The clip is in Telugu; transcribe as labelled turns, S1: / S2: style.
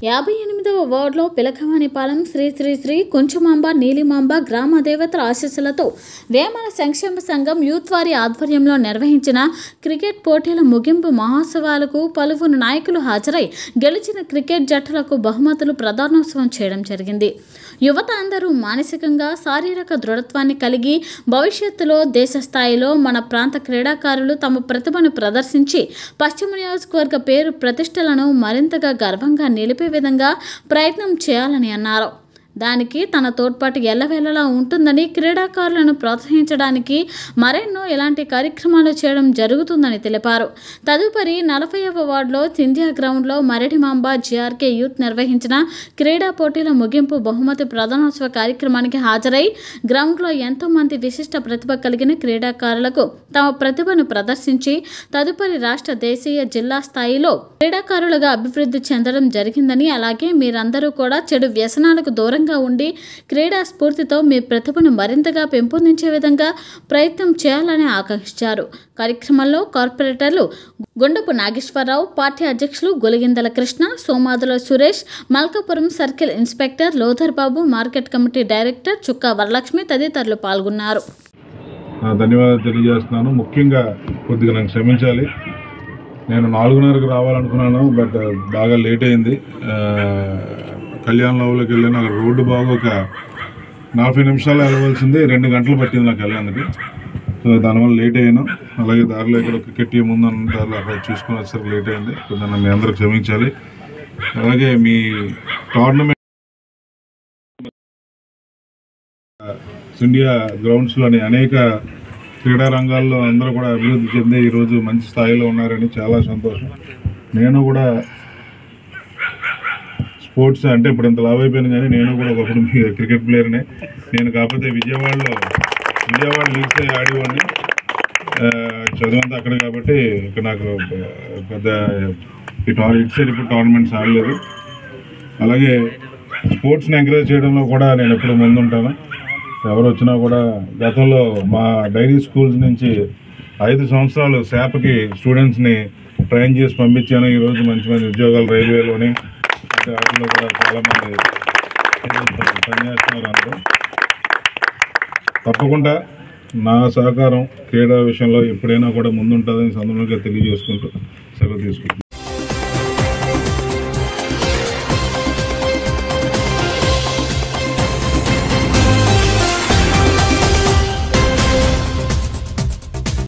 S1: యాభై ఎనిమిదవ వార్డులో పిలకవానిపాలెం శ్రీ శ్రీ శ్రీ కొంచెమాంబ నీలిమాంబ గ్రామ దేవతల ఆశీస్సులతో వేమన సంక్షేమ సంఘం యూత్ వారి ఆధ్వర్యంలో నిర్వహించిన క్రికెట్ పోటీల ముగింపు మహోత్సవాలకు పలువురు నాయకులు హాజరై గెలిచిన క్రికెట్ జట్టులకు బహుమతులు ప్రధానోత్సవం చేయడం జరిగింది యువత అందరూ మానసికంగా శారీరక దృఢత్వాన్ని కలిగి భవిష్యత్తులో దేశ స్థాయిలో మన ప్రాంత క్రీడాకారులు తమ ప్రతిభను ప్రదర్శించి పశ్చిమ నియోజకవర్గ పేరు ప్రతిష్టలను మరింతగా గర్వంగా నిలిపే విధంగా ప్రయత్నం చేయాలని అన్నారు దానికి తన తోడ్పాటు ఎల్లవేళలా ఉంటుందని క్రీడాకారులను ప్రోత్సహించడానికి మరెన్నో ఇలాంటి కార్యక్రమాలు చేయడం జరుగుతుందని తెలిపారు తదుపరి నలభైవ వార్డులో సింధియా గ్రౌండ్లో మరడిమాంబ జిఆర్కే యూత్ నిర్వహించిన క్రీడా పోటీల ముగింపు బహుమతి ప్రధానోత్సవ కార్యక్రమానికి హాజరై గ్రౌండ్లో ఎంతో మంది విశిష్ట ప్రతిభ కలిగిన క్రీడాకారులకు తమ ప్రతిభను ప్రదర్శించి తదుపరి రాష్ట్ర దేశీయ జిల్లా స్థాయిలో క్రీడాకారులుగా అభివృద్ధి చెందడం జరిగిందని అలాగే మీరందరూ కూడా చెడు వ్యసనాలకు దూరంగా ఉండి క్రీడా స్ఫూర్తితో మీ ప్రతిభను మరింతగా పెంపొందించే విధంగా ప్రయత్నం చేయాలని ఆకాంక్షించారు కార్యక్రమంలో కార్పొరేటర్లు గుండపు నాగేశ్వరరావు పార్టీ అధ్యక్షులు Goligindala Krishna Somadula Suresh Malkapuram circle inspector Lodhar Babu market committee director Chukka Varalakshmi తదితరులు పాల్గొన్నారు
S2: నా ధన్యవాదాలు తెలియజేస్తున్నాను ముఖ్యంగా కొద్దిగా నాకు క్షమించాలి నేను నాలుగున్నరకు రావాలనుకున్నాను బట్ బాగా లేట్ అయింది ఆ, కళ్యాణ లవ్లోకి వెళ్ళాను అక్కడ రోడ్డు బాగోక నలభై నిమిషాలు వెళ్ళవలసింది రెండు గంటలు పట్టింది నాకు కళ్యాణ్కి సో దానివల్ల లేట్ అయ్యాను అలాగే దారిలో ఇక్కడ క్రికెట్ టీం ఉందన్న దారిలో అక్కడ చూసుకుని వచ్చేసరికి లేట్ అయింది కొంచెం మీ అందరూ క్షమించాలి అలాగే మీ టోర్నమెంట్ ఇండియా గ్రౌండ్స్లోని అనేక క్రీడా రంగాల్లో అందరూ కూడా అభివృద్ధి చెంది ఈరోజు మంచి స్థాయిలో ఉన్నారని చాలా సంతోషం నేను కూడా స్పోర్ట్స్ అంటే ఇప్పుడు ఇంత లావ్ అయిపోయాను కానీ నేను కూడా ఒకప్పుడు మీ క్రికెట్ ప్లేయర్నే నేను కాకపోతే విజయవాడలో విజయవాడ లీగ్స్ ఆడేవాడిని ఆ, చదువంతా అక్కడ కాబట్టి ఇక్కడ నాకు పెద్ద ఈ టోర్ ఇటు సైడ్ ఇప్పుడు టోర్నమెంట్స్ ఆడలేదు అలాగే స్పోర్ట్స్ని ఎంకరేజ్ చేయడంలో కూడా నేను ఎప్పుడు ముందుంటాను ఎవరు వచ్చినా కూడా గతంలో మా డైరీ స్కూల్స్ నుంచి ఐదు సంవత్సరాలు శాపకి స్టూడెంట్స్ని ట్రైన్ చేసి పంపించాను ఈరోజు మంచి మంచి ఉద్యోగాలు రైల్వేలోని ఇంకా వాటిలో కూడా చాలామంది పనిచేస్తున్నారు అందరూ తప్పకుండా నా సహకారం క్రీడా విషయంలో ఎప్పుడైనా కూడా ముందుంటుందని సందర్భంగా తెలియజేసుకుంటూ సెలవు తీసుకుంటున్నాను